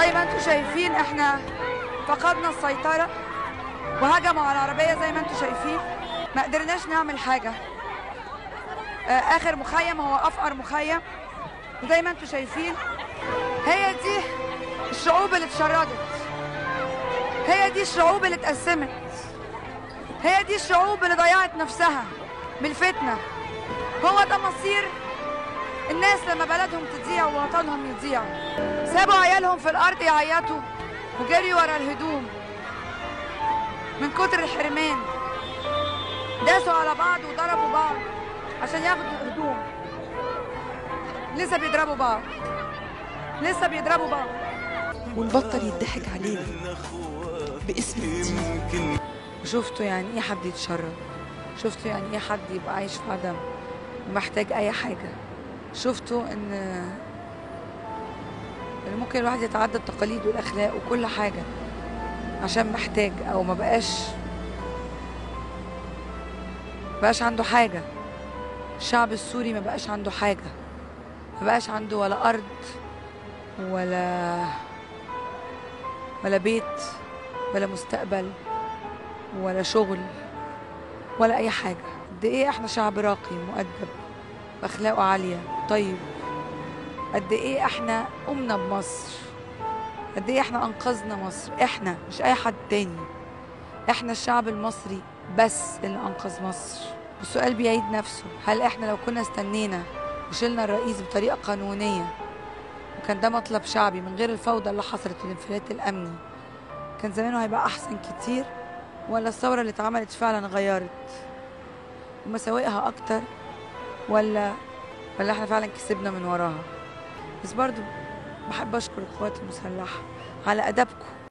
زي ما انتم شايفين احنا فقدنا السيطرة وهجموا على العربية زي ما انتم شايفين ما قدرناش نعمل حاجة آه، اخر مخيم هو افقر مخيم وزي ما انتم شايفين هي دي الشعوب اللي اتشردت هي دي الشعوب اللي اتقسمت هي دي الشعوب اللي ضيعت نفسها بالفتنة هو ده مصير الناس لما بلدهم تضيع ووطنهم يضيع سابوا عيالهم في الأرض يعيطوا وجريوا ورا الهدوم من كتر الحرمان داسوا على بعض وضربوا بعض عشان ياخدوا الهدوم لسه بيضربوا بعض لسه بيضربوا بعض ونبطل يضحك علينا باسم الدين وشفتوا يعني ايه حد يتشرد شفتوا يعني ايه حد يبقى عايش في عدم ومحتاج اي حاجه شفتوا ان ان ممكن الواحد يتعدى التقاليد والاخلاق وكل حاجه عشان محتاج او ما بقاش بقاش عنده حاجه الشعب السوري ما بقاش عنده حاجه ما بقاش عنده ولا ارض ولا ولا بيت ولا مستقبل ولا شغل ولا اي حاجه قد ايه احنا شعب راقي مؤدب واخلاقه عاليه طيب قد ايه احنا قمنا بمصر قد ايه احنا انقذنا مصر احنا مش اي حد تاني احنا الشعب المصري بس اللي انقذ مصر والسؤال بيعيد نفسه هل احنا لو كنا استنينا وشلنا الرئيس بطريقه قانونيه وكان ده مطلب شعبي من غير الفوضى اللي حصلت والانفلات الامني كان زمانه هيبقى احسن كتير ولا الثوره اللي اتعملت فعلا غيرت ومساوئها اكتر ولا ولا احنا فعلا كسبنا من وراها بس برضو بحب اشكر القوات المسلحه على ادبكم